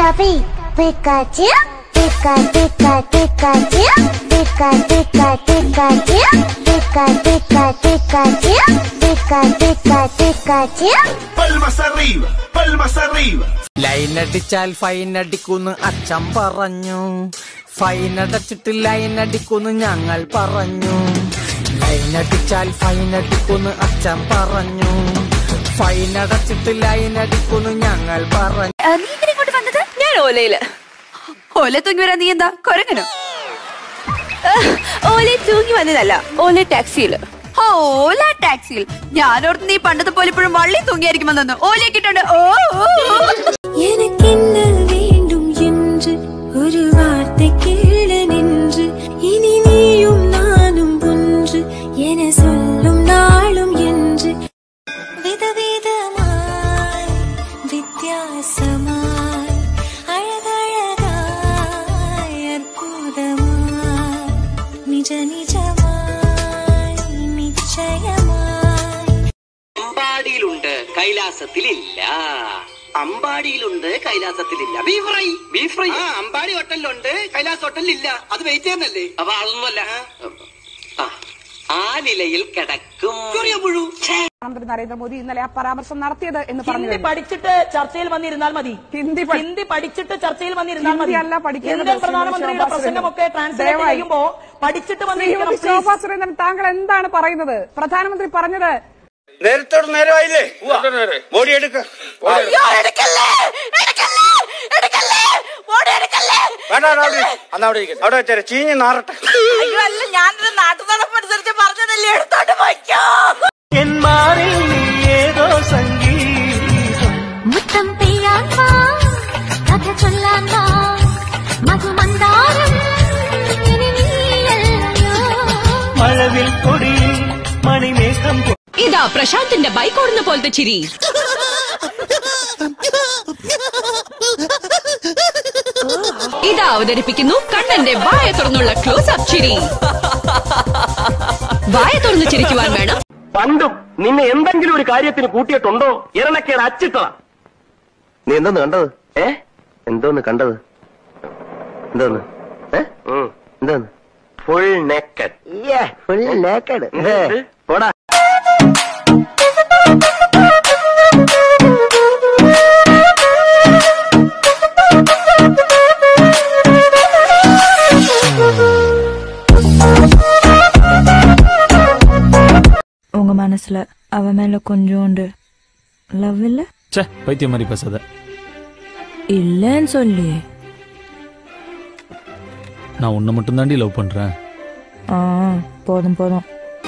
Pikapi, Pikachu, Pika, Pika, Pikachu, Pika, Pika, Pikachu, Pika, Pika, Pikachu, Pika, Pika, Pikachu. Palmas arriba, palmas arriba. Line അടിച്ചാൽ fine അടിക്കുന്ന് അച്ഛൻ പറഞ്ഞു fine അടച്ചിട്ട് line അടിക്കുന്ന് ഞങ്ങൾ പറഞ്ഞു line അടിച്ചാൽ ഫൈൻ അടിക്കുന്ന് അച്ഛൻ പറഞ്ഞു ഫൈൻ അടച്ചിട്ട് ലൈൻ അടിക്കുന്ന് ഞങ്ങൾ പറഞ്ഞു ആ, നീ എന്തിനാ ഇങ്ങോട്ട് വന്നത് ഞാൻ ഓലയില് ഓല തൂങ്ങി വരാൻ നീ എന്താ കൊരങ്ങനോ ഓല തൂങ്ങി വന്നതല്ല ഓല ടാക്സിയില് ഓ, ഓല ടാക്സിയിൽ ഞാനോർത്ത് നീ പണ്ടത്തെ പോലെ ഇപ്പോഴും വള്ളി തൂങ്ങിയായിരിക്കും വന്നു ഓലയെ കിട്ടുണ്ട് ഓ ഓ, ഓ. எனக்கென்ன வேண்டும் என்று ஒரு வார்த்தை கேள நின்று இனி நீயும் நானும் ஒன்று என சொல்லும் நாளும் என்று விதவிதமாய் வித்தியாசமாய் அழகழகாய் அற்புதமாய் நிஜ நிஜமாய் நிச்சயமாய் അമ്പാടിയിലുണ്ട് കൈലാസത്തിലില്ല അമ്പാടിയിലുണ്ട് കൈലാസത്തിലില്ല ബീഫ് ഫ്രൈ ബീഫ് ഫ്രൈ ആ അമ്പാടി ഹോട്ടലിലുണ്ട് കൈലാസ് ഹോട്ടലിലില്ല അത് വെയിറ്റ് ചെയ്യുന്നല്ലേ അപ്പൊ അതൊന്നുമല്ല ആ, ആ നിലയിൽ കിടക്കും ചെറിയ പുഴു ഛേ. പ്രധാനമന്ത്രി നരേന്ദ്രമോദി ഇന്നലെ ആ പരാമർശം നടത്തിയത് എന്ന് പറഞ്ഞു ഹിന്ദി പഠിച്ചിട്ട് ചർച്ചയിൽ വന്നിരുന്നാൽ മതി ഹിന്ദി പഠി- ഹിന്ദി പഠിച്ചിട്ട് ചർച്ചയിൽ വന്നിരുന്നാൽ മതി ഹിന്ദി അല്ല പഠിക്കേണ്ടത് ഇന്ത്യൻ ശ്രീമതി പ്രധാനമന്ത്രിയുടെ ശോഭാ പ്രസംഗമൊക്കെ ട്രാൻസ്ലേറ്റ് ദയവായി. ചെയ്യുമ്പോ പഠിച്ചിട്ട് വന്നിരിക്കണം ശ്രീമതി ശോഭാ സുരേന്ദ്രൻ താങ്കൾ എന്താണ് പറയുന്നത് പ്രധാനമന്ത്രി പറഞ്ഞത് നേരത്തോട് നേരമായില്ലേ ബോഡി എടുക്ക വേണ്ട വേണ്ട, അവിടെ ഇരി. അന്ന് അവിടെ ഇരിക്ക്. അവിടെ വെച്ചേരെ ചീഞ്ഞ് നാറട്ടെ അയ്യോ അല്ല ഞാനൊരു നാട്ടു നടപ്പനുസരിച്ച് പറഞ്ഞതല്ലേ എടുത്തോണ്ട് പോയിക്കോ മുത്തം പെയ്യാൻ വാ കഥ ചൊല്ലാൻ വാ മധുമന്ദാരം ഇനി നീയല്ലയോ ഇതാ പ്രശാന്തിന്റെ ബൈക്ക് ഓടുന്ന പോലത്തെ ചിരി ഇതാ അവതരിപ്പിക്കുന്നു കണ്ണന്റെ വായ തുറന്നുള്ള ക്ലോസ് അപ്പ് ചിരി വായ തുറന്ന് ചിരിക്കുവാൻ വേണം പണ്ടും നിന്നെ എന്തെങ്കിലും ഒരു കാര്യത്തിന് കൂട്ടിയിട്ടുണ്ടോ ഇരണക്കേട് അച്ചിട്ടതാ നീ എന്തോന്ന് കണ്ടത് ഏ എന്തോന്ന് കണ്ടത് എന്തോന്ന് ഏ എന്തോന്ന് ഫുൾ നേക്കഡ് ഫുൾ നേക്കഡ് പോടാ உங்க மனசுல அவ மேல கொஞ்சோண்டு லவ் இல்ல ச்சே பைத்தியம் மாதிரி பேசாத இல்லன்னு சொல்லி நான் உன்னை மட்டும் தாண்டி லவ் பண்றேன் ஆ போதும் போதும்